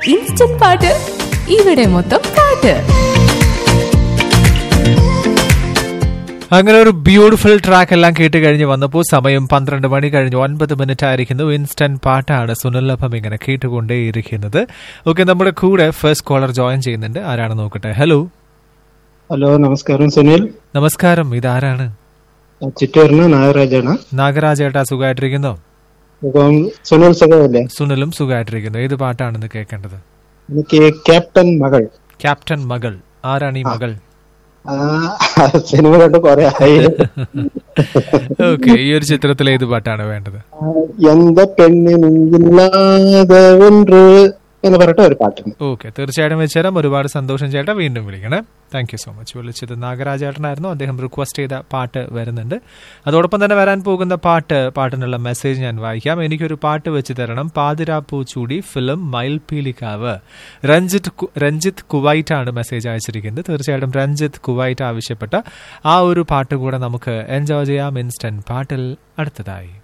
instant പാട്ട് ഇവിടെ മൊത്തം പാട്ട് അങ്ങനെ ഒരു ബ്യൂട്ടിഫുൾ ട്രാക്ക് എല്ലാം കേട്ട് കഴിഞ്ഞ് വന്നപ്പോൾ സമയം പന്ത്രണ്ട് മണി കഴിഞ്ഞ് ഒൻപത് മിനിറ്റ് ആയിരിക്കുന്നു ഇൻസ്റ്റന്റ് പാട്ടാണ് സുനിലഭം ഇങ്ങനെ കേട്ടുകൊണ്ടേയിരിക്കുന്നത് ഓക്കെ നമ്മുടെ കൂടെ ഫസ്റ്റ് കോളർ ജോയിൻ ചെയ്യുന്നുണ്ട് ആരാണ് നോക്കട്ടെ ഹലോ ഹലോ നമസ്കാരം സുനിൽ നമസ്കാരം ഇതാരാണ് ചിറ്റൂരിന് നാഗരാജാണ് നാഗരാജേട്ടാ സുഖമായിട്ടിരിക്കുന്നോ അപ്പം സുനിൽ സുഖമല്ലേ സുനിലും സുഖമായിട്ടിരിക്കുന്നു ഏത് പാട്ടാണെന്ന് കേൾക്കേണ്ടത് എനിക്ക് ക്യാപ്റ്റൻ മകൾ ക്യാപ്റ്റൻ മകൾ ആരാണ് ഈ മകൾ ആ സിനിമ കണ്ട് കുറെ ആയി ഓക്കെ ഈ ഒരു ചിത്രത്തിൽ ഏത് പാട്ടാണ് വേണ്ടത് എന്ത പെണ്ണിനും ഇല്ലാതെ ഒന്ന് എന്ന് പറഞ്ഞിട്ട് ഒരു പാട്ടുണ്ട് ഓക്കെ തീർച്ചയായിട്ടും വെച്ചുതരാം ഒരുപാട് സന്തോഷം ചേട്ടാ വീണ്ടും വിളിക്കണേ താങ്ക് യു സോ മച്ച് വിളിച്ചത് നാഗരാജേട്ടനായിരുന്നു അദ്ദേഹം റിക്വസ്റ്റ് ചെയ്ത പാട്ട് വരുന്നുണ്ട് അതോടൊപ്പം തന്നെ വരാൻ പോകുന്ന പാട്ട് പാട്ടിനുള്ള മെസ്സേജ് ഞാൻ വായിക്കാം എനിക്കൊരു പാട്ട് വെച്ച് തരണം പാതിരാപ്പൂ ചൂടി ഫിലിം മയിൽപീലിക്കാവ് രഞ്ജിത്ത് കു- രഞ്ജിത്ത് കുവൈറ്റ് ആണ് മെസ്സേജ് അയച്ചിരിക്കുന്നത് തീർച്ചയായിട്ടും രഞ്ജിത്ത് കുവൈറ്റ് ആവശ്യപ്പെട്ട ആ ഒരു പാട്ട് കൂടെ നമുക്ക് എൻജോയ് ചെയ്യാം ഇൻസ്റ്റന്റ് പാട്ടിൽ അടുത്തതായി